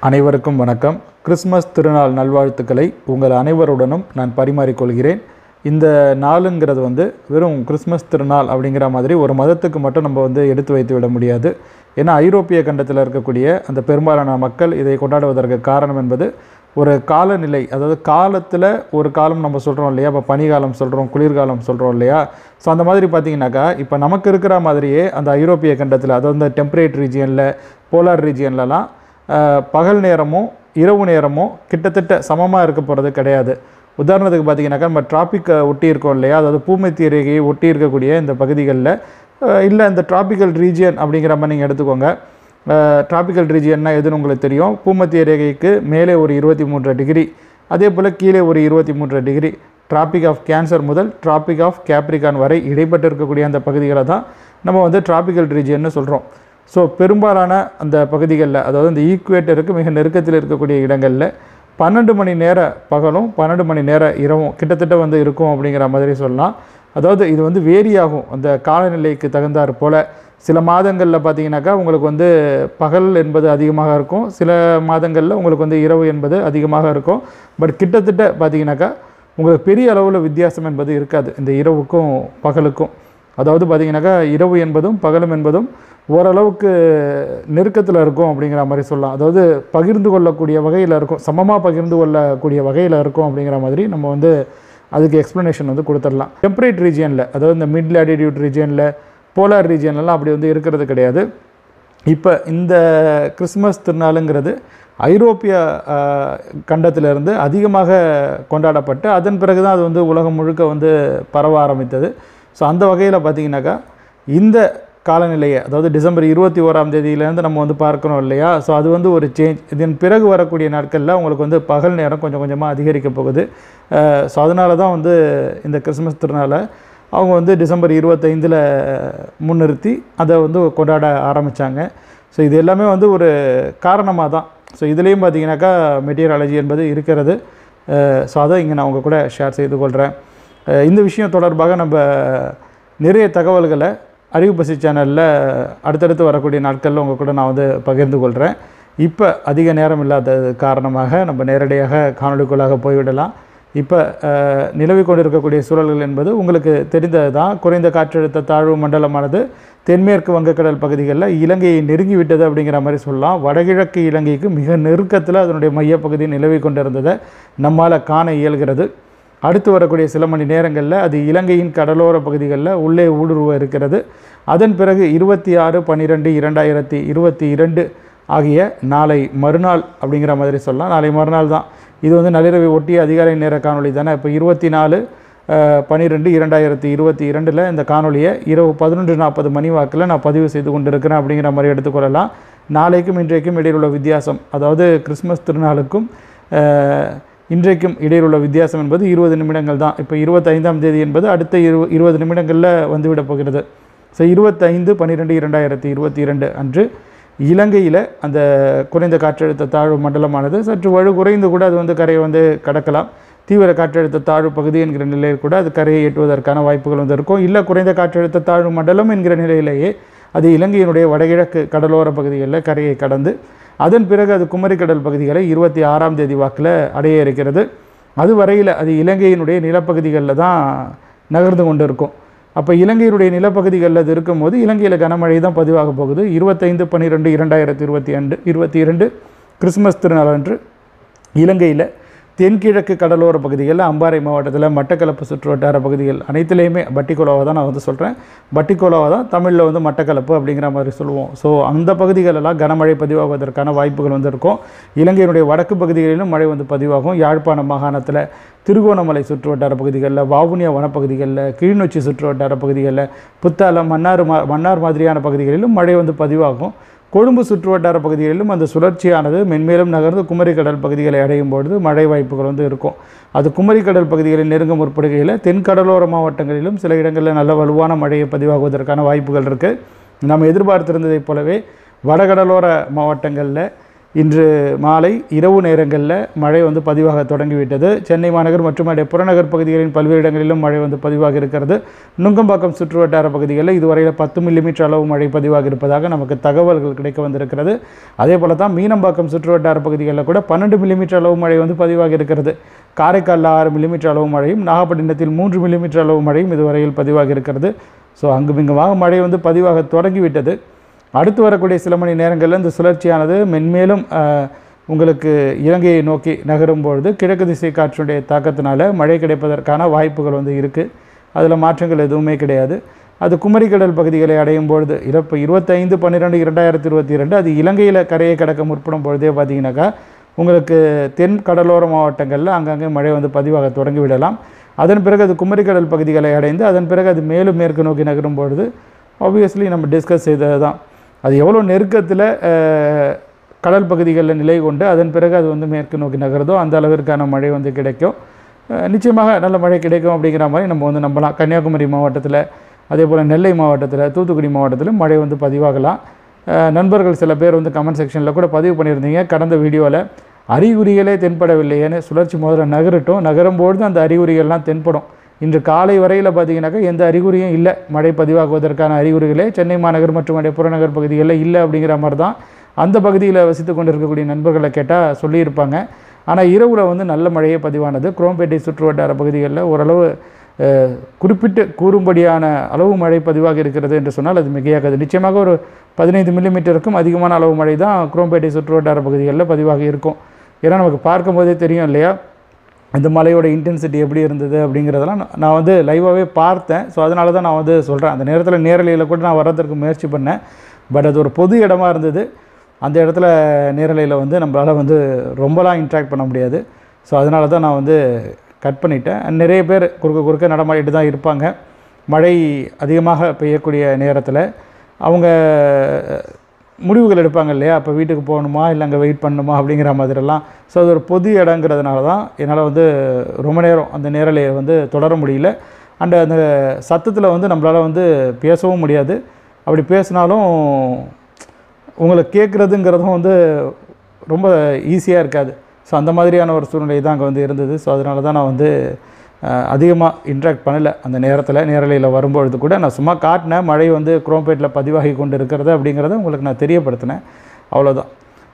அனைவருக்கும் வணக்கம் கிறிஸ்மஸ் திருநாள் நல்வாழ்த்துக்களை உங்கள் அனைவருடனும் நான் பரிமாறிக்கொள்கிறேன் இந்த நாளுங்கிறது வந்து வெறும் கிறிஸ்மஸ் திருநாள் அப்படிங்கிற மாதிரி ஒரு மதத்துக்கு மட்டும் நம்ம வந்து எடுத்து வைத்து விட முடியாது ஏன்னா ஐரோப்பிய கண்டத்தில் இருக்கக்கூடிய அந்த பெரும்பாலான மக்கள் இதை கொண்டாடுவதற்கு காரணம் என்பது ஒரு காலநிலை அதாவது காலத்தில் ஒரு காலம் நம்ம சொல்கிறோம் இல்லையா இப்போ பனிகாலம் சொல்கிறோம் குளிர்காலம் சொல்கிறோம் இல்லையா ஸோ அந்த மாதிரி பார்த்தீங்கன்னாக்கா இப்போ நமக்கு இருக்கிற மாதிரியே அந்த ஐரோப்பிய கண்டத்தில் அதாவது இந்த டெம்பரேட் ரீஜியனில் போலார் ரீஜியன்லலாம் ஆஹ், பகல் நேரமும் இரவு நேரமும் கிட்டத்தட்ட சமமாக இருக்க போகிறது கிடையாது உதாரணத்துக்கு பார்த்தீங்கன்னாக்கா நம்ம டிராபிக்கை ஒட்டி இருக்கோம் இல்லையா அதாவது பூமத்திய ரேகையை ஒட்டி இருக்கக்கூடிய இந்த பகுதிகளில் இல்லை இந்த டிராபிக்கல் ரீஜியன் அப்படிங்கிற மாதிரி நீங்கள் எடுத்துக்கோங்க டிராபிக்கல் ரீஜியன்னா எதுன்னு உங்களுக்கு தெரியும் பூமத்திய ரேகைக்கு மேலே ஒரு இருபத்தி மூன்று டிகிரி அதே போல் கீழே ஒரு இருபத்தி மூன்று டிகிரி டிராபிக் ஆஃப் கேன்சர் முதல் டிராபிக் ஆஃப் கேப்ரிகான் வரை இடைப்பட்டு இருக்கக்கூடிய அந்த பகுதிகளை தான் நம்ம வந்து டிராபிக்கல் ரீஜியன்னு சொல்கிறோம் ஸோ பெரும்பாலான அந்த பகுதிகளில் அதாவது இந்த ஈக்குவேட்டருக்கு மிக நெருக்கத்தில் இருக்கக்கூடிய இடங்களில் பன்னெண்டு மணி நேர பகலும் பன்னெண்டு மணி நேர இரவும் கிட்டத்தட்ட வந்து இருக்கும் அப்படிங்கிற மாதிரி சொல்லலாம் அதாவது இது வந்து வேரி ஆகும் அந்த காலநிலைக்கு தகுந்தாற் போல் சில மாதங்களில் பார்த்தீங்கன்னாக்கா உங்களுக்கு வந்து பகல் என்பது அதிகமாக இருக்கும் சில மாதங்களில் உங்களுக்கு வந்து இரவு என்பது அதிகமாக இருக்கும் பட் கிட்டத்தட்ட பார்த்தீங்கன்னாக்கா உங்களுக்கு பெரிய அளவில் வித்தியாசம் என்பது இருக்காது இந்த இரவுக்கும் பகலுக்கும் அதாவது பார்த்தீங்கன்னாக்கா இரவு என்பதும் பகலும் என்பதும் ஓரளவுக்கு நெருக்கத்தில் இருக்கும் அப்படிங்கிற மாதிரி சொல்லலாம் அதாவது பகிர்ந்து கொள்ளக்கூடிய வகையில் இருக்கும் சமமாக பகிர்ந்து கொள்ளக்கூடிய வகையில் இருக்கும் அப்படிங்கிற மாதிரி நம்ம வந்து அதுக்கு எக்ஸ்ப்ளனேஷன் வந்து கொடுத்துடலாம் டெம்பரேட் ரீஜியனில் அதாவது இந்த மிட் லேட்டிடியூட் ரீஜியனில் போலார் ரீஜியன்லலாம் அப்படி வந்து இருக்கிறது கிடையாது இப்போ இந்த கிறிஸ்மஸ் திருநாளுங்கிறது ஐரோப்பிய ஆஹ், கண்டத்திலிருந்து அதிகமாக கொண்டாடப்பட்டு அதன் பிறகு தான் அது வந்து உலகம் முழுக்க வந்து பரவ ஆரம்பித்தது ஸோ அந்த வகையில் பார்த்தீங்கன்னாக்கா இந்த காலநிலையை அதாவது டிசம்பர் இருபத்தி ஓராம் தேதியிலேருந்து நம்ம வந்து பார்க்கணும் இல்லையா ஸோ அது வந்து ஒரு சேஞ்ச் இதன் பிறகு வரக்கூடிய நாட்களில் உங்களுக்கு வந்து பகல் நேரம் கொஞ்சம் கொஞ்சமாக அதிகரிக்க போகுது ஸோ அதனால தான் வந்து இந்த கிறிஸ்மஸ் திருநாளை அவங்க வந்து டிசம்பர் இருபத்தைந்தில் முன்னிறுத்தி அதை வந்து கொண்டாட ஆரம்பித்தாங்க ஸோ இது எல்லாமே வந்து ஒரு காரணமாக தான் ஸோ இதுலேயும் பார்த்தீங்கன்னாக்கா மெட்டீரியாலஜி என்பது இருக்கிறது ஸோ அதை இங்கே நான் உங்கள் கூட ஷேர் செய்து கொள்கிறேன் அஹ் இந்த விஷயம் தொடர்பாக நம்ம நிறைய தகவல்களை அறிவுப்பசி சேனலில் அடுத்தடுத்து வரக்கூடிய நாட்களில் உங்கள் கூட நான் வந்து பகிர்ந்து கொள்கிறேன் இப்போ அதிக நேரம் இல்லாத காரணமாக நம்ம நேரடியாக காணொலிக்குள்ளாக போய்விடலாம் இப்போ அஹ், நிலவிக் கொண்டிருக்கக்கூடிய சூழல்கள் என்பது உங்களுக்கு தெரிந்தது தான் குறைந்த காற்றழுத்த தாழ்வு மண்டலமானது தென்மேற்கு வங்கக்கடல் பகுதிகளில் இலங்கையை நெருங்கி விட்டது அப்படிங்கிற மாதிரி சொல்லலாம் வடகிழக்கு இலங்கைக்கு மிக நெருக்கத்தில் அதனுடைய மையப்பகுதி நிலவி கொண்டிருந்ததை நம்மால் காண இயல்கிறது அடுத்து வரக்கூடிய சில மணி நேரங்களில் அது இலங்கையின் கடலோர பகுதிகளில் உள்ளே ஊடுருவ இருக்கிறது அதன் பிறகு இருபத்தி ஆறு பன்னிரெண்டு இரண்டாயிரத்தி இருபத்தி இரண்டு ஆகிய நாளை மறுநாள் அப்படிங்கிற மாதிரி சொல்லலாம் நாளை மறுநாள் தான் இது வந்து நள்ளிரவை ஒட்டிய அதிகாலை நேர காணொளி தானே இப்போ இருபத்தி நாலு பன்னிரெண்டு இரண்டாயிரத்தி இருபத்தி இரண்டில் இந்த காணொளியை இரவு பதினொன்று நாற்பது மணி வாக்கில் நான் பதிவு செய்து கொண்டிருக்கிறேன் அப்படிங்கிற மாதிரி எடுத்துக்கொள்ளலாம் நாளைக்கும் இன்றைக்கும் இடையில் உள்ள வித்தியாசம் அதாவது கிறிஸ்மஸ் திருநாளுக்கும் அஹ், இன்றைக்கும் இடையில் உள்ள வித்தியாசம் என்பது இருபது நிமிடங்கள் தான் இப்போ இருபத்தைந்தாம் தேதி என்பது அடுத்த இரு இருபது நிமிடங்களில் வந்துவிடப் போகிறது ஸோ இருபத்தைந்து பன்னிரெண்டு இரண்டாயிரத்தி இருபத்தி இரண்டு அன்று இலங்கையில் அந்த குறைந்த காற்றழுத்த தாழ்வு மண்டலமானது சற்று வலு குறைந்து கூட அது வந்து கரையை வந்து கடக்கலாம் தீவிர காற்றழுத்த தாழ்வு பகுதி என்கிற நிலையில் கூட அது கரையை எட்டுவதற்கான வாய்ப்புகள் வந்து இருக்கும் இல்லை குறைந்த காற்றழுத்த தாழ்வு மண்டலம் என்கிற நிலையிலேயே அது இலங்கையினுடைய வடகிழக்கு கடலோர பகுதிகளில் கரையை கடந்து அதன் பிறகு அது குமரிக்கடல் பகுதிகளை இருபத்தி ஆறாம் தேதி வாக்கில் அடைய இருக்கிறது அது வரையில் அது இலங்கையினுடைய நிலப்பகுதிகளில் தான் நகர்ந்து கொண்டு இருக்கும் அப்போ இலங்கையினுடைய நிலப்பகுதிகளில் அது இருக்கும்போது இலங்கையில் கனமழை தான் பதிவாக போகுது இருபத்தைந்து பன்னிரெண்டு இரண்டாயிரத்தி இருபத்தி ரெண்டு இருபத்தி இரண்டு கிறிஸ்மஸ் திருநாள் அன்று இலங்கையில் தென்கிழக்கு கடலோர பகுதிகளில் அம்பாறை மாவட்டத்தில் மட்டக்களப்பு சுற்றுவட்டார பகுதிகள் அனைத்துலேயுமே பட்டிக்குளோவை தான் நான் வந்து சொல்கிறேன் பட்டிக்குளோவை தான் தமிழில் வந்து மட்டக்களப்பு அப்படிங்கிற மாதிரி சொல்லுவோம் ஸோ அந்த பகுதிகளெல்லாம் கனமழை பதிவாகுவதற்கான வாய்ப்புகள் வந்து இருக்கும் இலங்கையினுடைய வடக்கு பகுதிகளிலும் மழை வந்து பதிவாகும் யாழ்ப்பாணம் மாகாணத்தில் திருகோணமலை சுற்றுவட்டார பகுதிகளில் வாவுனியா வனப்பகுதிகளில் கிளிநொச்சி சுற்றுவட்டார பகுதிகளில் புத்தாலம் மன்னார் மா மன்னார் மாதிரியான பகுதிகளிலும் மழை வந்து பதிவாகும் கொழும்பு சுற்றுவட்டார பகுதிகளிலும் அந்த சுழற்சியானது மென்மேலும் நகர்ந்து குமரிக்கடல் பகுதிகளை அடையும் பொழுது மழை வாய்ப்புகள் வந்து இருக்கும் அது குமரிக்கடல் பகுதிகளில் நெருங்க முற்படுகையில் தென்கடலோர மாவட்டங்களிலும் சில இடங்களில் நல்ல வலுவான மழையை பதிவாகுவதற்கான வாய்ப்புகள் இருக்குது நம்ம எதிர்பார்த்திருந்ததைப் போலவே வடகடலோர மாவட்டங்களில் இன்று மாலை இரவு நேரங்களில் மழை வந்து பதிவாக தொடங்கிவிட்டது சென்னை மாநகர் மற்றும் அதே புறநகர் பகுதிகளின் பல்வேறு இடங்களிலும் மழை வந்து பதிவாக இருக்கிறது நுங்கம்பாக்கம் சுற்றுவட்டார பகுதிகளில் இதுவரையில் பத்து மில்லிமீட்டர் அளவு மழை பதிவாக இருப்பதாக நமக்கு தகவல்கள் கிடைக்க வந்திருக்கிறது அதே போல தான் மீனம்பாக்கம் சுற்றுவட்டார பகுதிகளில் கூட பன்னெண்டு மில்லிமீட்டர் அளவு மழை வந்து பதிவாக இருக்கிறது காரைக்காலில் ஆறு மில்லிமீட்டர் அளவு மழையும் நாகப்பட்டினத்தில் மூன்று மில்லிமீட்டர் அளவு மழையும் இதுவரையில் பதிவாக இருக்கிறது ஸோ அங்குமிங்குமாக மழை வந்து பதிவாக தொடங்கிவிட்டது அடுத்து வரக்கூடிய சில மணி நேரங்களில் இந்த சுழற்சியானது மென்மேலும் அஹ், உங்களுக்கு இலங்கையை நோக்கி நகரும் பொழுது கிழக்கு திசை காற்றினுடைய தாக்கத்தினால மழை கிடைப்பதற்கான வாய்ப்புகள் வந்து இருக்குது அதில் மாற்றங்கள் எதுவுமே கிடையாது அது குமரிக்கடல் பகுதிகளை அடையும் பொழுது இறப்பு இருபத்தைந்து பன்னிரெண்டு இரண்டாயிரத்தி இருபத்தி ரெண்டு அது இலங்கையில் கரையை கடக்க முற்படும் பொழுதே பார்த்தீங்கன்னாக்கா உங்களுக்கு தென் கடலோர மாவட்டங்களில் அங்கங்கே மழை வந்து பதிவாக தொடங்கி விடலாம் அதன் பிறகு அது குமரிக்கடல் பகுதிகளை அடைந்து அதன் பிறகு அது மேலும் மேற்கு நோக்கி நகரும் பொழுது ஆப்வியஸ்லி நம்ம டிஸ்கஸ் செய்தது தான் அது எவ்வளோ நெருக்கத்தில் கடல் பகுதிகளில் நிலை கொண்டு அதன் பிறகு அது வந்து மேற்கு நோக்கி நகருதோ அந்த அளவிற்கான மழை வந்து கிடைக்கும் அஹ் நிச்சயமாக நல்ல மழை கிடைக்கும் அப்படிங்கிற மாதிரி நம்ம வந்து நம்பலாம் கன்னியாகுமரி மாவட்டத்தில் அதே போல் நெல்லை மாவட்டத்தில் தூத்துக்குடி மாவட்டத்தில் மழை வந்து பதிவாகலாம் அஹ் நண்பர்கள் சில பேர் வந்து கமெண்ட் செக்ஷனில் கூட பதிவு பண்ணியிருந்தீங்க கடந்த வீடியோவில் அறிகுறிகளே தென்படவில்லையேன்னு சுழற்சி முதல்ல நகரட்டும் நகரும்பொழுது அந்த அறிகுறிகள்லாம் தென்படும் இன்று காலை வரையில் பார்த்தீங்கன்னாக்கா எந்த அறிகுறியும் இல்லை மழை பதிவாகுவதற்கான அறிகுறிகளே சென்னை மாநகர் மற்றும் அதே புறநகர் பகுதிகளில் இல்லை அப்படிங்கிற மாதிரி தான் அந்த பகுதியில் வசித்து கொண்டிருக்கக்கூடிய நண்பர்களை கேட்டால் சொல்லியிருப்பாங்க ஆனால் இரவில் வந்து நல்ல மழையே பதிவானது குரோம்பேட்டை சுற்றுவட்டார பகுதிகளில் ஓரளவு அஹ், குறிப்பிட்டு கூறும்படியான அளவு மழை பதிவாக இருக்கிறது என்று சொன்னால் அது மிகையாகாது நிச்சயமாக ஒரு பதினைந்து மில்லிமீட்டருக்கும் அதிகமான அளவு மழை தான் குரோம்பேட்டை சுற்றுவட்டார பகுதிகளில் பதிவாக இருக்கும் ஏன்னா நமக்கு பார்க்கும்போதே தெரியும் இல்லையா அந்த மலையோட இன்டென்சிட்டி எப்படி இருந்தது அப்படிங்கிறதெல்லாம் நான் நான் வந்து லைவாகவே பார்த்தேன் ஸோ அதனால தான் நான் வந்து சொல்கிறேன் அந்த நேரத்தில் நேரலையில் கூட நான் வர்றதுக்கு முயற்சி பண்ணேன் பட் அது ஒரு பொது இடமா இருந்தது அந்த இடத்துல நேரலையில் வந்து நம்மளால் வந்து ரொம்பலாம் இன்ட்ராக்ட் பண்ண முடியாது ஸோ அதனால தான் நான் வந்து கட் பண்ணிட்டேன் நிறைய பேர் குறுக்க குறுக்க நடமாடிட்டு தான் இருப்பாங்க மழை அதிகமாக பெய்யக்கூடிய நேரத்தில் அவங்க முடிவுகள் எடுப்பாங்க இல்லையா அப்போ வீட்டுக்கு போகணுமா இல்லை அங்கே வெயிட் பண்ணணுமா அப்படிங்கிற மாதிரிலாம் ஸோ அது ஒரு பொது இடங்கிறதுனால தான் என்னால் வந்து ரொம்ப நேரம் அந்த நேரலையை வந்து தொடர முடியல அண்ட் அந்த சத்தத்தில் வந்து நம்மளால் வந்து பேசவும் முடியாது அப்படி பேசினாலும் உங்களை கேட்குறதுங்கிறதும் வந்து ரொம்ப ஈஸியாக இருக்காது ஸோ அந்த மாதிரியான ஒரு சூழ்நிலை தான் அங்கே வந்து இருந்தது ஸோ அதனால தான் நான் வந்து அதிகமாக இன்ட்ராக்ட் பண்ணலை அந்த நேரத்தில் நேரலையில் வரும்பொழுது கூட நான் சும்மா காட்டினேன் மழை வந்து குரோம்பேட்டில் பதிவாகி கொண்டு இருக்கிறது அப்படிங்கிறத உங்களுக்கு நான் தெரியப்படுத்தினேன் அவ்வளோதான்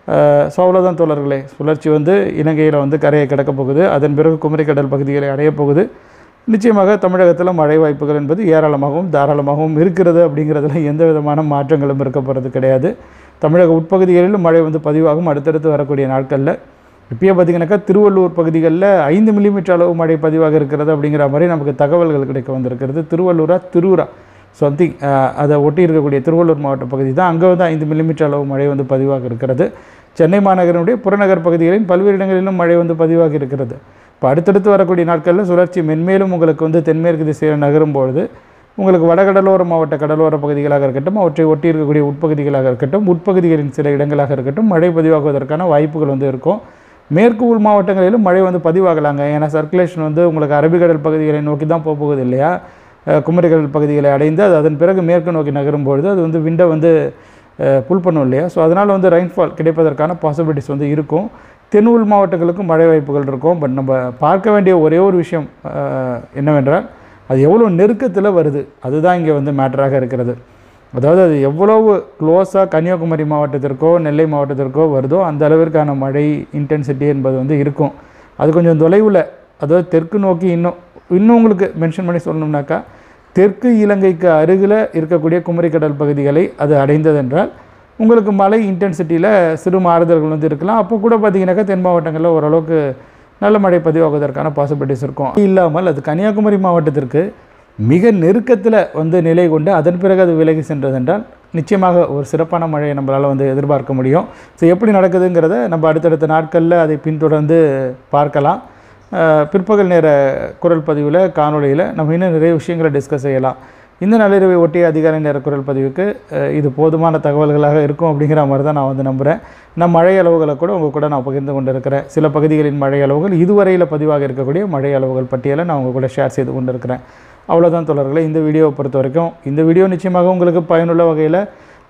ஸோ அவ்வளோதான் தோழர்களே சுழற்சி வந்து இலங்கையில் வந்து கரையை கடக்கப் போகுது அதன் பிறகு குமரிக்கடல் பகுதிகளை அடையப் போகுது நிச்சயமாக தமிழகத்தில் மழை வாய்ப்புகள் என்பது ஏராளமாகவும் தாராளமாகவும் இருக்கிறது அப்படிங்கிறதுல எந்த விதமான மாற்றங்களும் இருக்க போகிறது கிடையாது தமிழக உட்பகுதிகளிலும் மழை வந்து பதிவாகும் அடுத்தடுத்து வரக்கூடிய நாட்களில் இப்பயே பார்த்தீங்கன்னாக்கா திருவள்ளூர் பகுதிகளில் ஐந்து மில்லிமீட்டர் அளவு மழை பதிவாக இருக்கிறது அப்படிங்கிற மாதிரி நமக்கு தகவல்கள் கிடைக்க வந்திருக்கிறது திருவள்ளூரா திருவுரா சம்திங் அதை ஒட்டி இருக்கக்கூடிய திருவள்ளூர் மாவட்ட பகுதி தான் அங்கே வந்து ஐந்து மில்லிமீட்டர் அளவு மழை வந்து பதிவாக இருக்கிறது சென்னை மாநகரனுடைய புறநகர் பகுதிகளின் பல்வேறு இடங்களிலும் மழை வந்து பதிவாகி இருக்கிறது இப்போ அடுத்தடுத்து வரக்கூடிய நாட்களில் சுழற்சி மென்மேலும் உங்களுக்கு வந்து தென்மேற்கு திசையில் நகரும் பொழுது உங்களுக்கு வடகடலோர மாவட்ட கடலோர பகுதிகளாக இருக்கட்டும் அவற்றை ஒட்டி இருக்கக்கூடிய உட்பகுதிகளாக இருக்கட்டும் உட்பகுதிகளின் சில இடங்களாக இருக்கட்டும் மழை பதிவாகுவதற்கான வாய்ப்புகள் வந்து இருக்கும் மேற்கு உள் மாவட்டங்களிலும் மழை வந்து பதிவாகலாங்க ஏன்னா சர்க்குலேஷன் வந்து உங்களுக்கு அரபிக்கடல் பகுதிகளை நோக்கி தான் போக போகுது இல்லையா அஹ் குமரிக்கடல் பகுதிகளை அடைந்து அது அதன் பிறகு மேற்கு நோக்கி நகரும் பொழுது அது வந்து விண்டை வந்து புல் பண்ணும் இல்லையா ஸோ அதனால் வந்து ரெயின்ஃபால் கிடைப்பதற்கான பாசிபிலிட்டிஸ் வந்து இருக்கும் தென் உள் மாவட்டங்களுக்கும் மழை வாய்ப்புகள் இருக்கும் பட் நம்ம பார்க்க வேண்டிய ஒரே ஒரு விஷயம் அஹ், என்னவென்றால் அது எவ்வளோ நெருக்கத்தில் வருது அதுதான் இங்கே வந்து மேட்டராக இருக்கிறது அதாவது அது எவ்வளவு க்ளோஸாக கன்னியாகுமரி மாவட்டத்திற்கோ நெல்லை மாவட்டத்திற்கோ வருதோ அந்த அளவிற்கான மழை இன்டென்சிட்டி என்பது வந்து இருக்கும் அது கொஞ்சம் தொலைவில் அதாவது தெற்கு நோக்கி இன்னும் இன்னும் உங்களுக்கு மென்ஷன் பண்ணி சொல்லணும்னாக்கா தெற்கு இலங்கைக்கு அருகில் இருக்கக்கூடிய குமரிக்கடல் பகுதிகளை அது அடைந்ததென்றால் உங்களுக்கு மழை இன்டென்சிட்டியில் சிறு மாறுதல்கள் வந்து இருக்கலாம் அப்போ கூட பார்த்தீங்கன்னாக்கா தென் மாவட்டங்களில் ஓரளவுக்கு நல்ல மழை பதிவாகுவதற்கான பாசிபிலிட்டிஸ் இருக்கும் அது இல்லாமல் அது கன்னியாகுமரி மாவட்டத்திற்கு மிக நெருக்கத்தில் வந்து நிலை கொண்டு அதன் பிறகு அது விலகி சென்றதென்றால் நிச்சயமாக ஒரு சிறப்பான மழையை நம்மளால் வந்து எதிர்பார்க்க முடியும் ஸோ எப்படி நடக்குதுங்கிறத நம்ம அடுத்தடுத்த நாட்களில் அதை பின்தொடர்ந்து பார்க்கலாம் அஹ், பிற்பகல் நேர குரல் பதிவில் காணொளியில் நம்ம இன்னும் நிறைய விஷயங்களை டிஸ்கஸ் செய்யலாம் இந்த நள்ளிரவை ஒட்டிய அதிகாலை நேர குரல் பதிவுக்கு அஹ், இது போதுமான தகவல்களாக இருக்கும் அப்படிங்கிற மாதிரி தான் நான் வந்து நம்புகிறேன் நான் மழை அளவுகளை கூட உங்கள் கூட நான் பகிர்ந்து கொண்டு இருக்கிறேன் சில பகுதிகளின் மழை அளவுகள் இதுவரையில் பதிவாக இருக்கக்கூடிய மழை அளவுகள் பட்டியலை நான் உங்கள் கூட ஷேர் செய்து கொண்டு இருக்கிறேன் அவ்வளோதான் தொடர்களே இந்த வீடியோவை பொறுத்த வரைக்கும் இந்த வீடியோ நிச்சயமாக உங்களுக்கு பயனுள்ள வகையில்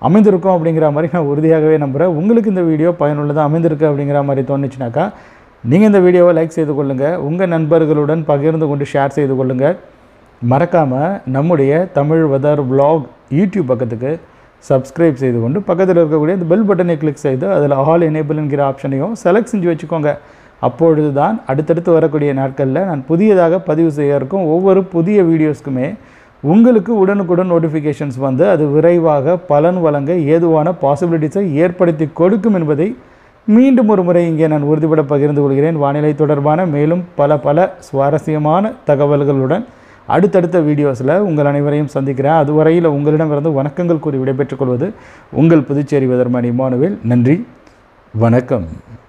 அமைந்திருக்கும் அப்படிங்கிற மாதிரி நான் உறுதியாகவே நம்புகிறேன் உங்களுக்கு இந்த வீடியோ பயனுள்ளதாக அமைந்திருக்கு அப்படிங்கிற மாதிரி தோணுச்சுனாக்கா நீங்கள் இந்த வீடியோவை லைக் செய்து கொள்ளுங்கள் உங்கள் நண்பர்களுடன் பகிர்ந்து கொண்டு ஷேர் செய்து கொள்ளுங்கள் மறக்காமல் நம்முடைய தமிழ் வெதர் vlog யூடியூப் பக்கத்துக்கு சப்ஸ்கிரைப் செய்து கொண்டு பக்கத்தில் இருக்கக்கூடிய இந்த பெல் பட்டனை கிளிக் செய்து அதில் ஆல் எனேபிள் என்கிற ஆப்ஷனையும் செலக்ட் செஞ்சு வச்சுக்கோங்க அப்பொழுது தான் அடுத்தடுத்து வரக்கூடிய நாட்களில் நான் புதியதாக பதிவு செய்ய இருக்கும் ஒவ்வொரு புதிய வீடியோஸ்க்குமே உங்களுக்கு உடனுக்குடன் நோட்டிஃபிகேஷன்ஸ் வந்து அது விரைவாக பலன் வழங்க ஏதுவான பாசிபிலிட்டிஸை ஏற்படுத்தி கொடுக்கும் என்பதை மீண்டும் ஒரு முறை இங்கே நான் உறுதிபட பகிர்ந்து கொள்கிறேன் வானிலை தொடர்பான மேலும் பல பல சுவாரஸ்யமான தகவல்களுடன் அடுத்தடுத்த வீடியோஸில் உங்கள் அனைவரையும் சந்திக்கிறேன் அதுவரையில் உங்களிடமிருந்து வணக்கங்கள் கூறி விடைபெற்றுக் கொள்வது உங்கள் புதுச்சேரி வெதர்மணி மானுவேல் நன்றி வணக்கம்